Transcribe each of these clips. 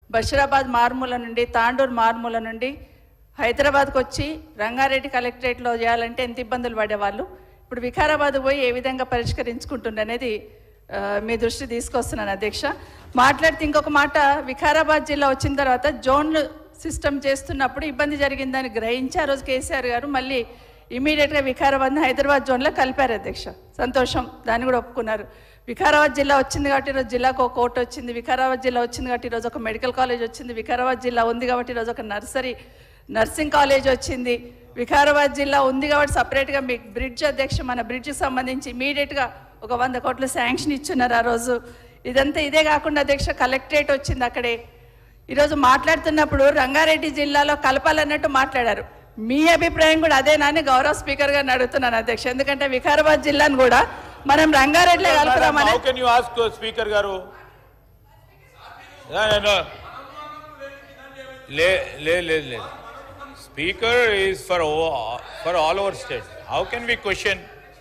బషీరాబాద్ మారుమూల నుండి తాండూరు మారుమూల నుండి హైదరాబాద్కి వచ్చి రంగారెడ్డి కలెక్టరేట్లో చేయాలంటే ఎంత ఇబ్బందులు పడేవాళ్ళు ఇప్పుడు వికారాబాద్ పోయి ఏ విధంగా పరిష్కరించుకుంటుండే అనేది ఆ, మీ దృష్టి తీసుకొస్తున్నాను అధ్యక్ష మాట్లాడితే ఇంకొక మాట వికారాబాద్ జిల్లా వచ్చిన తర్వాత జోన్లు సిస్టమ్ చేస్తున్నప్పుడు ఇబ్బంది జరిగిందని గ్రహించి ఆ రోజు కేసీఆర్ గారు మళ్ళీ ఇమీడియట్గా వికారాబాద్ని హైదరాబాద్ జోన్లో కలిపారు అధ్యక్ష సంతోషం దాన్ని కూడా ఒప్పుకున్నారు వికారాబాద్ జిల్లా వచ్చింది కాబట్టి ఈరోజు జిల్లాకు ఒక కోర్టు వచ్చింది వికారాబాద్ జిల్లా వచ్చింది కాబట్టి ఈరోజు ఒక మెడికల్ కాలేజ్ వచ్చింది వికారాబాద్ జిల్లా ఉంది కాబట్టి ఈరోజు ఒక నర్సరీ నర్సింగ్ కాలేజ్ వచ్చింది వికారాబాద్ జిల్లా ఉంది కాబట్టి సపరేట్గా మీ బ్రిడ్జ్ అధ్యక్ష మన బ్రిడ్జ్కి సంబంధించి ఇమీడియట్గా ఒక వంద కోట్లు శాంక్షన్ ఇచ్చున్నారు ఆ రోజు ఇదంతా ఇదే కాకుండా అధ్యక్ష కలెక్టరేట్ వచ్చింది అక్కడే ఈరోజు మాట్లాడుతున్నప్పుడు రంగారెడ్డి జిల్లాలో కలపాలన్నట్టు మాట్లాడారు మీ అభిప్రాయం కూడా అదేనా అని గౌరవ స్పీకర్ గారిని అడుగుతున్నాను అధ్యక్ష ఎందుకంటే వికారాబాద్ జిల్లాను కూడా మనం రంగారెడ్డిలో కలుపుదామని How can you ask uh, Speaker Garu? No, no, no. Le, le, le, le. Speaker is for, o- for all our state. How can we question?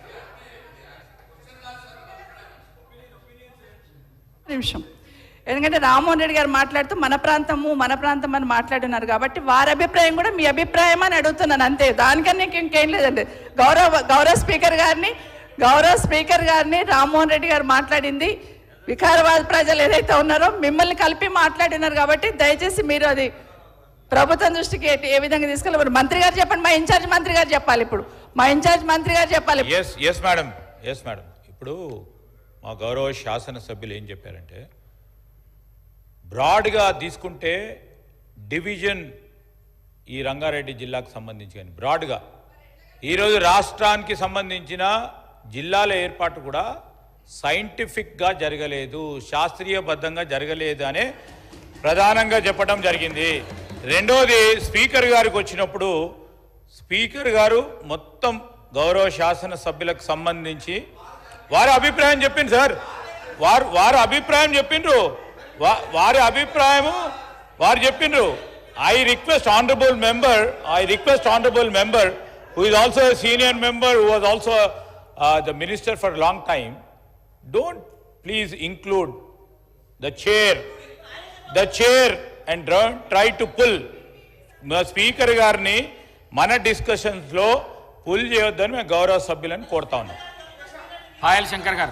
నిమిషం ఎందుకంటే రామ్మోహన్ రెడ్డి గారు మాట్లాడుతూ మన ప్రాంతము మన ప్రాంతం అని మాట్లాడున్నారు కాబట్టి వారి అభిప్రాయం కూడా మీ అభిప్రాయం అని అడుగుతున్నాను అంతే దానికన్నా ఇంక- ఇంకేం లేదండి గౌరవ గౌరవ స్పీకర్ గారిని గౌరవ స్పీకర్ గారిని రామ్మోహన్ రెడ్డి గారు మాట్లాడింది వికారాబాద్ ప్రజలు ఏదైతే ఉన్నారో మిమ్మల్ని కలిపి మాట్లాడినారు కాబట్టి దయచేసి మీరు అది ప్రభుత్వం దృష్టికి ఏ- ఏ విధంగా తీసుకెళ్ళి మంత్రి గారు చెప్పండి మా ఇన్ఛార్జ్ మంత్రి గారు చెప్పాలి ఇప్పుడు మా ఇన్ఛార్జ్ మంత్రి గారు చెప్పాలి yes yes madam yes madam ఇప్పుడు మా గౌరవ శాసనసభ్యులు ఏం చెప్పారంటే బ్రాడ్గా తీసుకుంటే డివిజన్ ఈ రంగారెడ్డి జిల్లాకు సంబంధించి కానీ బ్రాడ్గా ఈరోజు రాష్ట్రానికి సంబంధించిన జిల్లాల ఏర్పాటు కూడా సైంటిఫిక్గా జరగలేదు శాస్త్రీయబద్ధంగా జరగలేదు అనే ప్రధానంగా చెప్పడం జరిగింది రెండోది స్పీకర్ గారికి వచ్చినప్పుడు స్పీకర్ గారు మొత్తం గౌరవ శాసన సభ్యులకు సంబంధించి వారి అభిప్రాయం చెప్పింది సార్ వారు వారి అభిప్రాయం చెప్పిండ్రు వా- వారి అభిప్రాయము వారు చెప్పిండ్రు I request honourable member I request honourable member who is also senior member who was also the minister for long time don't please include the chair the chair and try to pull speaker గారిని మన discussions లో pull చేయొద్దని మేము గౌరవ సభ్యులను కోరుతా ఉన్నాం పాయల్ శంకర్ గారు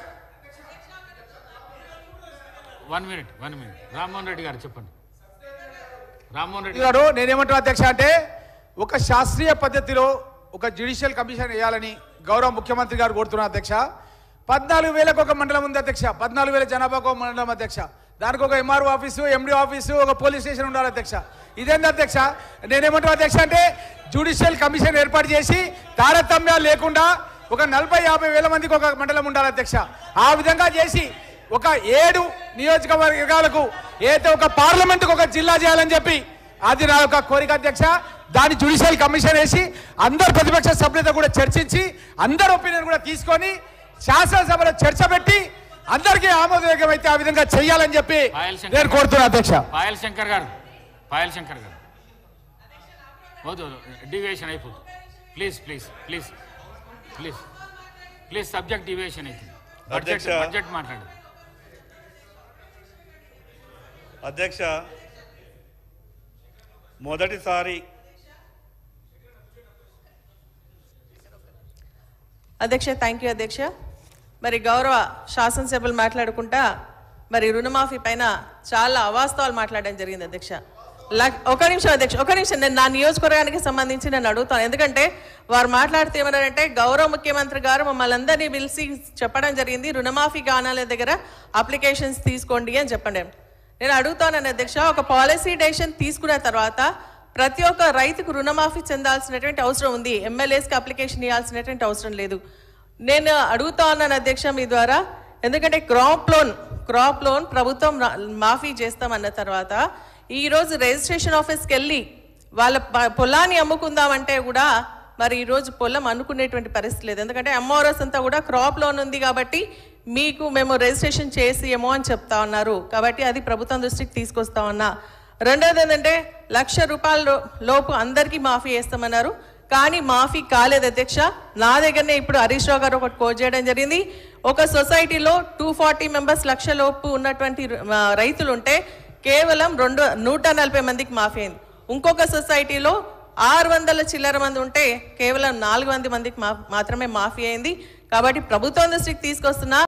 one minute one minute Rammohan Reddy గారు చెప్పండి రామ్మోహన్ రెడ్డి గారు గారు నేనేమంటున్నా అధ్యక్ష అంటే ఒక శాస్త్రీయ పద్ధతిలో ఒక జ్యుడిషియల్ కమిషన్ వేయాలని గౌరవ ముఖ్యమంత్రి గారు కోరుతున్నారు అధ్యక్ష పద్నాలుగు వేలకు ఒక మండలం ఉంది అధ్యక్ష పద్నాలుగు వేల జనాభాకు ఒక మండలం అధ్యక్ష దానికి ఒక ఎంఆర్ఓ ఆఫీసు ఎండి ఆఫీసు ఒక పోలీస్ స్టేషన్ ఉండాలి అధ్యక్ష ఇదేంటి అధ్యక్ష నేనేమంటున్నా అధ్యక్ష అంటే జ్యుడిషియల్ కమిషన్ ఏర్పాటు చేసి తారతమ్యాలు లేకుండా ఒక నలభై యాభై వేల మందికి ఒక మండలం ఉండాలి అధ్యక్ష ఆ విధంగా చేసి ఒక ఏడు నియోజకవర్గాలకు ఏదైతే ఒక పార్లమెంటుకు ఒక జిల్లా చేయాలని చెప్పి అది నా యొక్క కోరిక అధ్యక్ష దాని జ్యుడిషియల్ కమిషన్ వేసి అందరు ప్రతిపక్ష సభ్యులతో కూడా చర్చించి అందరి ఒపీనియన్ కూడా తీసుకొని శాసనసభలో చర్చ పెట్టి అందరికీ ఆమోదయోగ్యం అయితే ఆ విధంగా చేయాలని చెప్పి పాయల్ శంకర్ నేను కోరుతున్నా అధ్యక్ష పాయల్ శంకర్ గారు పాయల్ శంకర్ గారు వద్దు డివియేషన్ అయిపోతుంది please please please please please subject deviation అవుతుంది బడ్జెట్ అధ్యక్ష. బడ్జెట్ మాట్లాడు అధ్యక్ష మొదటిసారి అధ్యక్ష థ్యాంక్ యూ అధ్యక్ష మరి గౌరవ శాసనసభ్యులు మాట్లాడుకుంటా మరి రుణమాఫీ పైన చాలా అవాస్తవాలు మాట్లాడడం జరిగింది అధ్యక్ష లక్- ఒక నిమిషం అధ్యక్ష ఒక నిమిషం నేను నా నియోజకవర్గానికి సంబంధించి నేను అడుగుతాను ఎందుకంటే వారు మాట్లాడితే ఏమన్నారంటే గౌరవ ముఖ్యమంత్రి గారు మమ్మల్ని అందరినీ పిలిచి చెప్పడం జరిగింది రుణమాఫీ గానాల దగ్గర అప్లికేషన్స్ తీసుకోండి అని చెప్పండి నేను అడుగుతానని అధ్యక్ష ఒక పాలసీ డెసిషన్ తీసుకున్న తర్వాత ప్రతి ఒక్క రైతుకు రుణమాఫీ చెందాల్సినటువంటి అవసరం ఉంది ఎమ్మెల్యేస్కి అప్లికేషన్ ఇవ్వాల్సినటువంటి అవసరం లేదు నేను అడుగుతా ఉన్నాను అధ్యక్ష మీ ద్వారా ఎందుకంటే క్రాప్ లోన్ క్రాప్ లోన్ ప్రభుత్వం రా- మాఫీ చేస్తామన్న తర్వాత ఈ రోజు రిజిస్ట్రేషన్ ఆఫీస్కి వెళ్ళి వాళ్ళ ప- పొలాన్ని అమ్ముకుందామంటే కూడా మరి ఈ రోజు పొలం అనుకునేటువంటి పరిస్థితి లేదు ఎందుకంటే ఎంఆర్ఎస్ అంతా కూడా క్రాప్ లోన్ ఉంది కాబట్టి మీకు మేము రిజిస్ట్రేషన్ చేసి ఏమో అని చెప్తా ఉన్నారు కాబట్టి అది ప్రభుత్వం దృష్టికి తీసుకొస్తా ఉన్నా రెండోది ఏంటంటే లక్ష రూపాయల లో- లోపు అందరికీ మాఫీ చేస్తామన్నారు కానీ మాఫీ కాలేదు అధ్యక్ష నా దగ్గరనే ఇప్పుడు హరీష్ రావు గారు ఒకటి కోట్ చేయడం జరిగింది ఒక సొసైటీలో టూ ఫార్టీ మెంబర్స్ లక్ష లోపు ఉన్నటువంటి రు- ఆ, రైతులు ఉంటే కేవలం రెండు నూట నలభై మందికి మాఫీ అయింది ఇంకొక సొసైటీలో ఆరు వందల చిల్లర మంది ఉంటే కేవలం నాలుగు వందల మందికి మా మాత్రమే మాఫీ అయింది కాబట్టి ప్రభుత్వం దృష్టికి తీసుకొస్తున్న